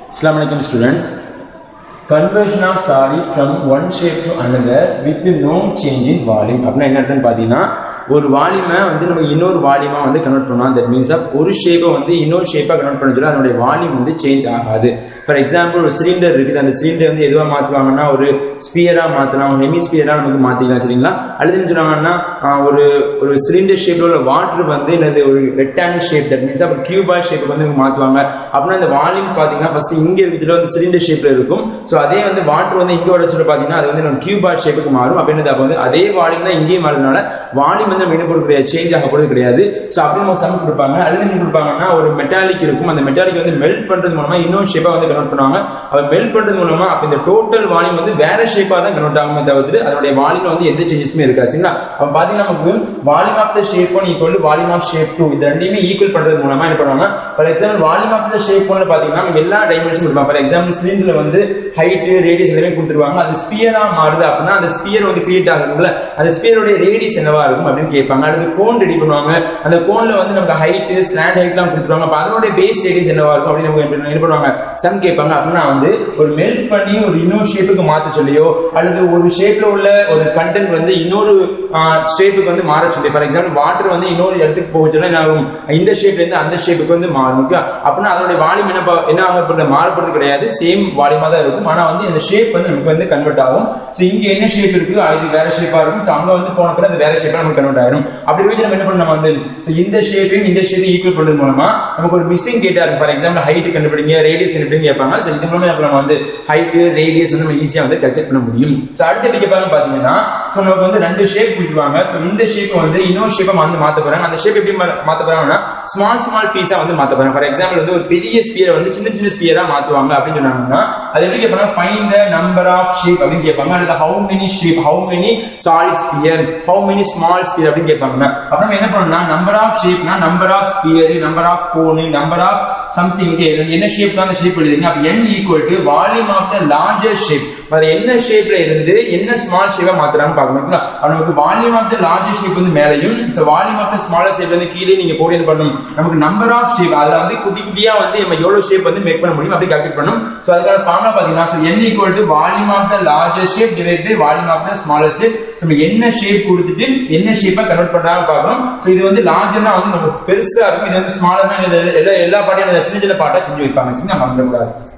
Assalamu alaikum students. Conversion of solid from one shape to another with no change in volume அப்படின்னா என்ன அர்த்தம்னு பார்த்தீங்கன்னா ஒரு வால்யூமை வந்து நம்ம இன்னொரு வால்யூமா வந்து கன்வெர்ட் பண்ணலாம் தட் மீன்ஸ் ஆஃப் ஒரு ஷேப்பை வந்து இன்னொரு ஷேப்பாக கன்வெர்ட் பண்ண சொல்லி அதனுடைய வால்யூம் வந்து சேஞ்ச் ஆகாது ஃபார் எக்ஸாம்பிள் ஒரு சிலிண்டர் இருக்குது அந்த சிலிண்டர் வந்து எதுவாக மாற்றுவாங்கன்னா ஒரு ஸ்பியராக மாற்றலாம் ஒரு ஹெமிஸ்பியராக நமக்கு மாற்றிக்கலாம் சரிங்களா அல்லது என்ன சொல்லுவாங்கன்னா ஆஹ், ஒரு ஒரு சிலிண்டர் ஷேப்பில் உள்ள வாட்டர் வந்து என்னது ஒரு ரெக்டாங்கிள் ஷேப் தட் மீன்ஸ் ஒரு கியூபால் ஷேப்புக்கு வந்து இவங்க மாற்றுவாங்க அப்படின்னா அந்த வால்யூம் பார்த்தீங்கன்னா ஃபர்ஸ்ட் இங்கே இருக்கிறதுல வந்து சிலிண்டர் ஷேப்பில் இருக்கும் ஸோ அதே வந்து வாட்டர் வந்து இங்கே வர சொல்லி பார்த்தீங்கன்னா அது வந்து ஒரு கியூபால் ஷேப்புக்கு மாறும் அப்படின்றது அப்போ வந்து அதே வால்யூம் தான் இங்கேயும் மாறுறதுனால வால்யூம் வந்து நம்ம என்ன கொடுக்க கிடையாது சேஞ்ச் ஆக போகிறது கிடையாது ஸோ அப்படி நம்ம சம் கொடுப்பாங்க அல்லது என்ன கொடுப்பாங்கன்னா ஒரு மெட்டாலிக் இருக்கும் அந்த மெட்டாலிக் வந்து மெல்ட் பண்ணுறது மூலமா இன்னொரு ஷேப்பாக வந்து கன்வெர்ட் பண்ணுவாங்க அப்போ மெல்ட் பண்ணுறது மூலமா அப்போ இந்த டோட்டல் வால்யூம் வந்து வேற ஷேப்பாக தான் கன்வெர்ட் ஆகுமே தவிர்த்து அதனுடைய வால்யூம்ல வந்து எந்த சேஞ்சஸுமே இருக்காது சரிங்களா அப்போ பார்த்தீங்கன்னா நமக்கு volume of the shape one equal to volume of shape two இது ரெண்டையுமே ஈக்குவல் பண்றது மூலமா என்ன பண்ணுவாங்க for example volume of the shape ஒன்ல பார்த்தீங்கன்னா நமக்கு எல்லா டைமென்ஷன் கொடுப்பாங்க ஃபார் எக்ஸாம்பிள் சிலிண்டர்ல வந்து ஹைட் ரேடியஸ் எல்லாமே கொடுத்துருவாங்க அது ஸ்பியரா மாறுது அப்படின்னா அந்த ஸ்பியர் வந்து கிரியேட் ஆகுதுல அந்த ஸ்பியரோட ரேடியஸ் என்னவா இருக்கும் அப்படின்னு கேட்பாங்க அடுத்து கோன் ரெடி பண்ணுவாங்க அந்த கோன்ல வந்து நமக்கு ஹைட் ஸ்லாண்ட் ஹைட்லாம் கொடுத்துருவாங்க அப்ப அதனுடைய பேஸ் ரேடியஸ் என்னவா இருக்கும் அப்படின்னு நமக்கு என்ன என்ன பண்ணுவாங்க சம் கேட்பாங்க அப்படின்னா வந்து ஒரு மெல்ட் பண்ணி ஒரு இன்னொரு ஷேப்புக்கு மாத்த சொல்லியோ அல்லது ஒரு ஷேப்ல உள்ள ஒரு கண்டென்ட் வந்து இன்னொரு ஷேப்புக்கு வந்து மாற சொல்லி ஃபார் எக்ஸாம்பிள் வாட்டர் வந்து இன்னொரு இடத்துக்கு போக சொல்ல என்ன ஆகும் இந்த ஷேப்ல இருந்து அந்த ஷேப்புக்கு வந்து மாறும் ஓகே அப்படின்னா அதனுடைய வால்யூம் என்ன பா- என்ன ஆகப்படுறது மாறப்படுறது கிடையாது சேம் வால்யூமா தான் இருக்கும் ஆனா வந்து இந்த ஷேப் வந்து நமக்கு வந்து கன்வெர்ட் ஆகும் ஸோ இங்க என்ன ஷேப் இருக்கு அது வேற ஷேப்பா இருக்கும் ஸோ அங்க வந்து போன பிறகு அது வேற ஷேப்பா நமக்கு கன்வெர்ட் ஆயிரும் அப்படி இருக்கு நம்ம என்ன பண்ணணும் நம்ம வந்து ஸோ இந்த ஷேப்பையும் இந்த ஷேப்பையும் ஈக்குவல் பண்றது மூலமா நமக்கு ஒரு மிஸ்ஸிங் டேட்டா இருக்கு ஃபார் எக்ஸாம்பிள் ஹைட் கண்டுபிடிங்க ரேடியஸ் கண்டுபிடிங்க கேட்பாங்க ஸோ இது மூலமா என்ன நம்ம வந்து ஹைட் ரேடியஸ் வந்து நம்ம ஈஸியா வந்து கல்குலேட் பண்ண முடியும் ஸோ அடுத்து எப்படி கேட்பாங்க பாத்தீங்கன்னா ஸோ நமக்கு வந்து ரெண்டு ஷேப் கொடுத்துருவாங்க ஸோ இந்த ஷேப் வந்து இன்னொரு ஷேப்பை வந்து மாத்த போறாங்க அந்த ஷேப் எப்படி மா- மாத்த போறாங்கன்னா ஸ்மால் ஸ்மால் பீஸா வந்து மாத்த போறாங்க ஃபார் எக்ஸாம்பிள் வந்து ஒரு பெரிய ஸ்பியரை வந்து சின்ன சின்ன ஸ்பியரா மாத்துவாங்க அப்படின்னு சொன்னாங்கன்னா அது எப்படி கேட்பாங்க find the number of shape அப்படின்னு கேட்பாங்க அடுத்து how many shape how many solid sphere how many small sphere அப்படின்னு கேட்பாங்க அப்ப நம்ம என்ன பண்ணணும்னா நம்பர் ஆஃப் ஷேப்னா number of sphere number of cone number of something என்ன ஷேப் அந்த ஷேப் எழுதுங்க அப்ப n equal to volume of the larger shape அது என்ன ஷேப்ல இருந்து என்ன ஸ்மால் ஷேப்பா மாத்துறான்னு பார்க்கணும் ஓகேங்களா? அப்ப நமக்கு volume of the larger shape வந்து மேலையும் so volume of the smaller shape வந்து கீழே நீங்க போட்டு என்ன பண்ணணும் நமக்கு நம்பர் ஆஃப் ஷேப் அதுல வந்து குட்டி குட்டியா வந்து நம்ம எவ்வளவு ஷேப் வந்து மேக் பண்ண முடியும் அப்படி கால்குலேட் பண்ணணும் ஸோ அதுக்கான ஃபார்முலா பாத்தீங்கன்னா so n equal to volume of the larger shape divide by volume of the smaller shape so நம்ம என்ன ஷேப் கொடுத்துட்டு என்ன ஷேப்பா கன்வெர்ட் பண்றாங்க பார்க்கணும் ஸோ இது வந்து லார்ஜர்னா வந்து நமக்கு பெருசா இருக்கும் இது வந்து ஸ்மாலர்னா எல்லா எல்லா பாட்டையும் சின்ன சின்ன பாட்டா செஞ்சு வைப்பாங்க சரிங்களா மறந்துடக்கூடாது